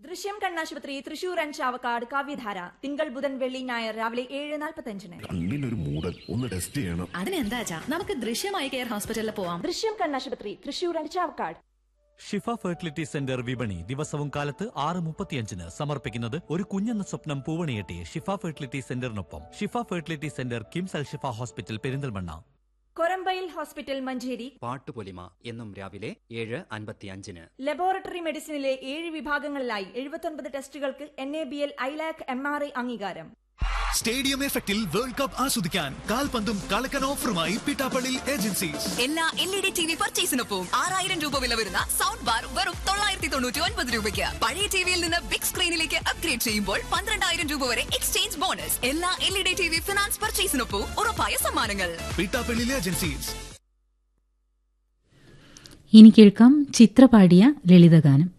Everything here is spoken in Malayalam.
ദൃശ്യം കണ്ണാശുപത്രി തൃശൂർ ആൻഡ് ചാവക്കാട് കാവ്യധാര തിങ്കൾ ബുധൻ വെള്ളി ഞായർ രാവിലെ ഏഴ് നാൽപ്പത്തഞ്ചിന് കണ്ണിനൊരു മൂടൽ ഒന്ന് ടെസ്റ്റ് ചെയ്യണം അതിനെന്താ നമുക്ക് ദൃശ്യമായി കെയർ ഹോസ്പിറ്റലിൽ പോവാം ദൃശ്യം കണ്ണാശുപത്രി Thrissur and Chavakkad Shifa fertility centre വിപണി ദിവസവും കാലത്ത് ആറ് മുപ്പത്തിയഞ്ചിന് സമർപ്പിക്കുന്നത് ഒരു കുഞ്ഞെന്ന സ്വപ്നം പൂവണിയെട്ടി ഷിഫ ഫെർട്ടിലിറ്റി സെന്ററിനൊപ്പം Shifa fertility centre KIMS Al Shifa hospital Perinthalmanna Korambayil hospital Manjeri പാട്ടുപൊലിമ എന്നും രാവിലെ ഏഴ് അൻപത്തിയഞ്ചിന് ലബോറട്ടറി മെഡിസിനിലെ ഏഴ് വിഭാഗങ്ങളിലായി എഴുപത്തൊൻപത് ടെസ്റ്റുകൾക്ക് N A B L ILAC M R I അംഗീകാരം സ്റ്റേഡിയം എഫക്റ്റിൽ വേൾഡ് കപ്പ് ആസ്വദിക്കാൻ കാൽപന്തും കളക്കൻ ഓഫറുമായി പിട്ടാപ്പള്ളി ഏജൻസീസ് എല്ലാ L E D T V പർച്ചേസിനൊപ്പം ആറായിരം രൂപ വില വരുന്ന സൗണ്ട് ബാർ വെറും തൊള്ളായിരത്തി തൊണ്ണൂറ്റി ഒൻപത് രൂപയ്ക്ക് പഴയ ടിവിയിൽ നിന്ന് ബിഗ് സ്ക്രീനിലേക്ക് അപ്ഗ്രേഡ് ചെയ്യുമ്പോൾ പന്ത്രണ്ടായിരം രൂപ വരെ എക്സ്ചേഞ്ച് ബോണസ് എല്ലാ L E D T V finance പർച്ചേസിനൊപ്പം ഉറപ്പായ സമ്മാനങ്ങൾ പിട്ടാപ്പള്ളി ഏജൻസീസ് ഇനി കേൾക്കാം ചിത്രപാടിയ ലളിതഗാനം